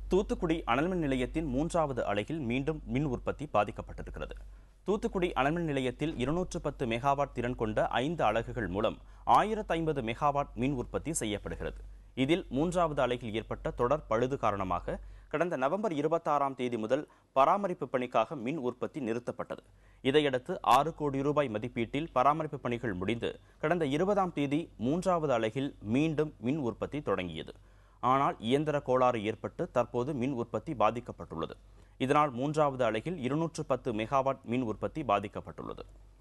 தூத்துக்குடி அனல்மின் நிலையத்தின் மூன்றாவது அலையில் மீண்டும் மின் உற்பத்தி பாதிக்கப்பட்டிருக்கிறது தூத்துக்குடி அனல்மின் நிலையத்தில் இருநூற்று பத்து மெகாவாட் திறன் கொண்ட ஐந்து அலகுகள் மூலம் ஆயிரத்து ஐம்பது மெகாவாட் மின் உற்பத்தி செய்யப்படுகிறது இதில் மூன்றாவது அலையில் ஏற்பட்ட தொடர் பழுது காரணமாக கடந்த நவம்பர் இருபத்தாறாம் தேதி முதல் பராமரிப்பு பணிக்காக மின் உற்பத்தி நிறுத்தப்பட்டது இதையடுத்து ஆறு கோடி ரூபாய் மதிப்பீட்டில் பராமரிப்பு பணிகள் முடிந்து கடந்த இருபதாம் தேதி மூன்றாவது அலகில் மீண்டும் மின் உற்பத்தி தொடங்கியது ஆனால் இயந்திர கோளாறு ஏற்பட்டு தற்போது மின் உற்பத்தி பாதிக்கப்பட்டுள்ளது இதனால் மூன்றாவது அலகில் இருநூற்று பத்து மெகாவாட் மின் உற்பத்தி பாதிக்கப்பட்டுள்ளது